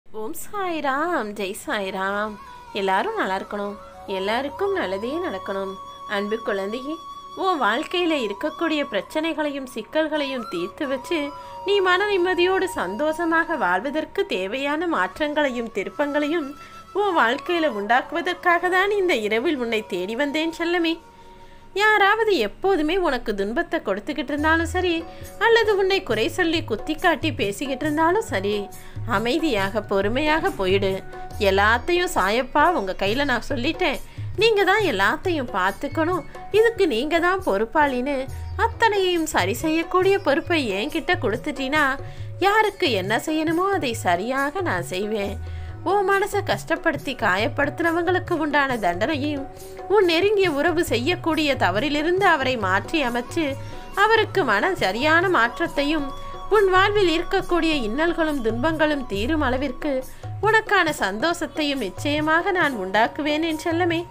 ஓம் சாய்ராம் ஜெய் சாய்ராம் எல்லாரும் நல்லா இருக்கணும் எல்லாருக்கும் நல்லதே நடக்கணும் அன்பு குழந்தையே உன் வாழ்க்கையில் இருக்கக்கூடிய பிரச்சனைகளையும் சிக்கல்களையும் தீர்த்து வச்சு நீ மன நிம்மதியோடு சந்தோஷமாக வாழ்வதற்கு தேவையான மாற்றங்களையும் திருப்பங்களையும் உன் வாழ்க்கையில் உண்டாக்குவதற்காக தான் இந்த இரவில் உன்னை தேடி வந்தேன் செல்லமே யாராவது எப்போதுமே உனக்கு துன்பத்தை கொடுத்துக்கிட்டு இருந்தாலும் சரி அல்லது உன்னை குறை சொல்லி குத்தி காட்டி பேசிக்கிட்டு இருந்தாலும் சரி அமைதியாக பொறுமையாக போயிடு எல்லாத்தையும் சாயப்பா உங்க கையில நான் சொல்லிட்டேன் நீங்க தான் எல்லாத்தையும் பார்த்துக்கணும் இதுக்கு நீங்க தான் பொறுப்பாளின்னு அத்தனையையும் சரி செய்யக்கூடிய பொறுப்பை என்கிட்ட கொடுத்துட்டீனா யாருக்கு என்ன செய்யணுமோ அதை சரியாக நான் செய்வேன் உன் மனசை கஷ்டப்படுத்தி காயப்படுத்தினவங்களுக்கு உண்டான தண்டனையும் உன் நெருங்கிய உறவு செய்யக்கூடிய தவறிலிருந்து அவரை மாற்றி அமைச்சு அவருக்கு மன சரியான மாற்றத்தையும் உன் வாழ்வில் இருக்கக்கூடிய இன்னல்களும் துன்பங்களும் தீரும் அளவிற்கு உனக்கான சந்தோஷத்தையும் நிச்சயமாக நான் உண்டாக்குவேன் என் செல்லமே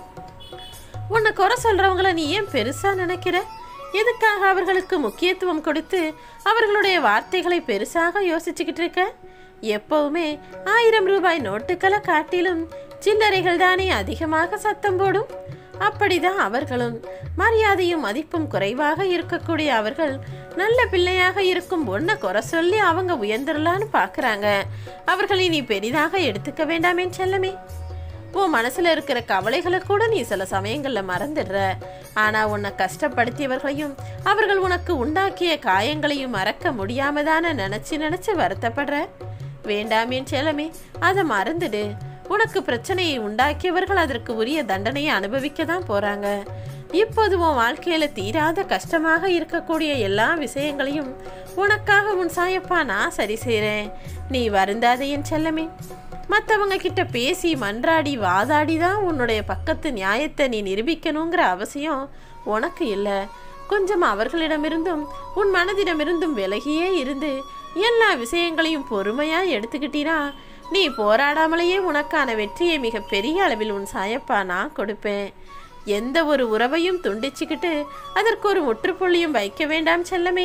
உன்னை குறை சொல்றவங்கள நீ ஏன் பெருசா நினைக்கிற எதுக்காக அவர்களுக்கு முக்கியத்துவம் கொடுத்து அவர்களுடைய வார்த்தைகளை பெருசாக யோசிச்சுக்கிட்டு இருக்க எப்பவுமே ஆயிரம் ரூபாய் நோட்டுகளை காட்டிலும் சில்லறைகள் தானே அதிகமாக சத்தம் போடும் அப்படிதான் அவர்களும் மரியாதையும் மதிப்பும் குறைவாக இருக்கக்கூடிய அவர்கள் நல்ல பிள்ளையாக இருக்கும் ஒன்றை குறை சொல்லி அவங்க உயர்ந்துடலான்னு பார்க்குறாங்க அவர்களை நீ பெரிதாக எடுத்துக்க வேண்டாமேன் செல்லமே உன் மனசுல இருக்கிற கவலைகளை கூட நீ சில சமயங்கள்ல மறந்துடுற ஆனா உன்னை கஷ்டப்படுத்தியவர்களையும் அவர்கள் உனக்கு உண்டாக்கிய காயங்களையும் மறக்க முடியாம தானே நினைச்சு நினைச்சு வருத்தப்படுற வேண்டாமேன் செல்லமே அதை மறந்துடு உனக்கு பிரச்சனையை உண்டாக்கியவர்கள் அதற்கு உரிய தண்டனையை அனுபவிக்க தான் போறாங்க இப்போது உன் வாழ்க்கையில தீராத கஷ்டமாக இருக்கக்கூடிய எல்லா விஷயங்களையும் உனக்காக உன் சாயப்பா நான் சரி செய்கிறேன் நீ வருந்தாத என் செல்லமே மற்றவங்க கிட்ட பேசி மன்றாடி வாதாடி தான் உன்னுடைய பக்கத்து நியாயத்தை நீ நிரூபிக்கணுங்கிற அவசியம் உனக்கு இல்லை கொஞ்சம் அவர்களிடமிருந்தும் உன் மனதிடமிருந்தும் விலகியே இருந்து எல்லா விஷயங்களையும் பொறுமையா எடுத்துக்கிட்டீனா நீ போராடாமலேயே உனக்கான வெற்றியை மிக பெரிய அளவில் உன் சாயப்பா நான் கொடுப்பேன் எந்த ஒரு உறவையும் துண்டிச்சுக்கிட்டு அதற்கு ஒரு முற்றுப்புள்ளியும் வைக்க வேண்டாம் செல்லமே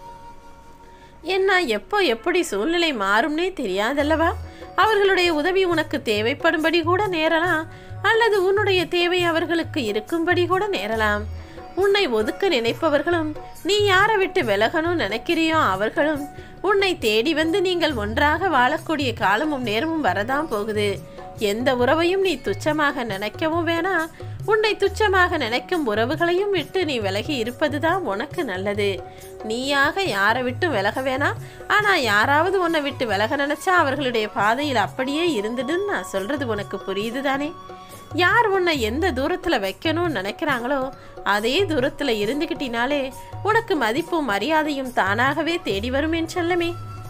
என்ன எப்போ எப்படி சூழ்நிலை மாறும்னே தெரியாதல்லவா அவர்களுடைய உதவி உனக்கு தேவைப்படும்படி கூட நேரலாம் அல்லது உன்னுடைய தேவை அவர்களுக்கு இருக்கும்படி கூட நேரலாம் உன்னை ஒதுக்க நினைப்பவர்களும் நீ யாரை விட்டு விலகணும் நினைக்கிறியோ அவர்களும் உன்னை தேடி வந்து நீங்கள் ஒன்றாக வாழக்கூடிய காலமும் நேரமும் வரதான் போகுது எந்த உறவையும் நீ துச்சமாக நினைக்கவும் வேணாம் உன்னை துச்சமாக நினைக்கும் உறவுகளையும் விட்டு நீ விலகி இருப்பதுதான் உனக்கு நல்லது நீயாக யாரை விட்டு விலக வேணாம் ஆனா யாராவது உன்னை விட்டு விலக நினைச்சா அவர்களுடைய பாதையில் அப்படியே இருந்துடுன்னு நான் சொல்றது உனக்கு புரியுது தானே யார் உன்னை எந்த தூரத்துல வைக்கணும்னு நினைக்கிறாங்களோ அதே தூரத்துல இருந்துகிட்டினாலே உனக்கு மதிப்பும் மரியாதையும் தானாகவே தேடி வரும் என் செல்லமே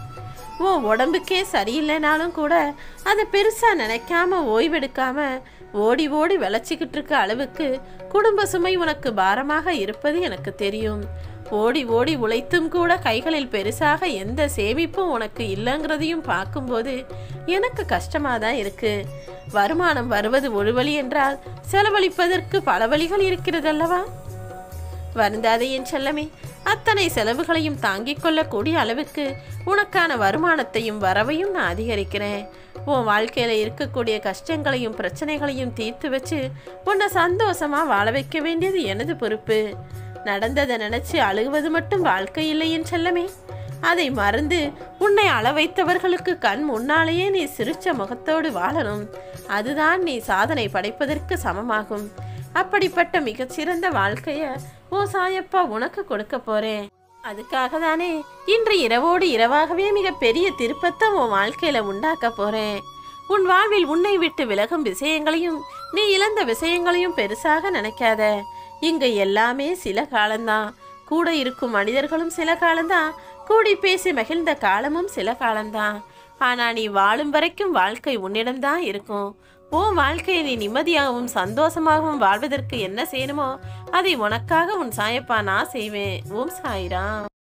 உன் உடம்புக்கே சரியில்லைனாலும் கூட அதை பெருசா நினைக்காம ஓய்வெடுக்காம ஓடி ஓடி விளைச்சிக்கிட்டு இருக்க அளவுக்கு குடும்ப சுமை உனக்கு பாரமாக இருப்பது எனக்கு தெரியும் ஓடி ஓடி உழைத்தும் கூட கைகளில் பெருசாக எந்த சேமிப்பும் உனக்கு இல்லைங்கிறதையும் பார்க்கும்போது எனக்கு கஷ்டமாக தான் இருக்கு வருமானம் வருவது ஒரு வழி என்றால் செலவழிப்பதற்கு பல வழிகள் இருக்கிறதல்லவா வருந்தாதே என் செல்லமே அத்தனை செலவுகளையும் தாங்கிக் கொள்ளக்கூடிய அளவுக்கு உனக்கான வருமானத்தையும் வரவையும் நான் அதிகரிக்கிறேன் உன் வாழ்க்கையில இருக்கக்கூடிய கஷ்டங்களையும் பிரச்சனைகளையும் தீர்த்து வச்சு உன்னை சந்தோஷமா வாழ வைக்க வேண்டியது எனது பொறுப்பு நடந்ததை நினைச்சு அழுகுவது மட்டும் வாழ்க்கை இல்லை என் செல்லமே அதை மறந்து உன்னை அள வைத்தவர்களுக்கு கண் முன்னாலேயே நீ சிரிச்ச முகத்தோடு வாழணும் அதுதான் நீ சாதனை படைப்பதற்கு சமமாகும் அப்படிப்பட்ட மிகச்சிறந்த வாழ்க்கைய ஓ சாயப்பா உனக்கு கொடுக்க போறேன் அதுக்காக தானே இன்று இரவோடு இரவாகவே மிக பெரிய திருப்பத்தை உன் வாழ்க்கையில உண்டாக்க போறேன் உன் வாழ்வில் உன்னை விட்டு விலகும் விஷயங்களையும் நீ இழந்த விஷயங்களையும் பெருசாக நினைக்காத இங்க எல்லாமே சில காலம்தான் கூட இருக்கும் மனிதர்களும் சில காலம்தான் கூடி பேசி மகிழ்ந்த காலமும் சில காலம்தான் ஆனா நீ வாழும் வரைக்கும் வாழ்க்கை உன்னிடம்தான் இருக்கும் உன் வாழ்க்கையை நீ நிம்மதியாகவும் சந்தோஷமாகவும் வாழ்வதற்கு என்ன செய்யணுமோ அதை உனக்காக உன் சாயப்பா நான் செய்வேன் ஓம் சாய்ராம்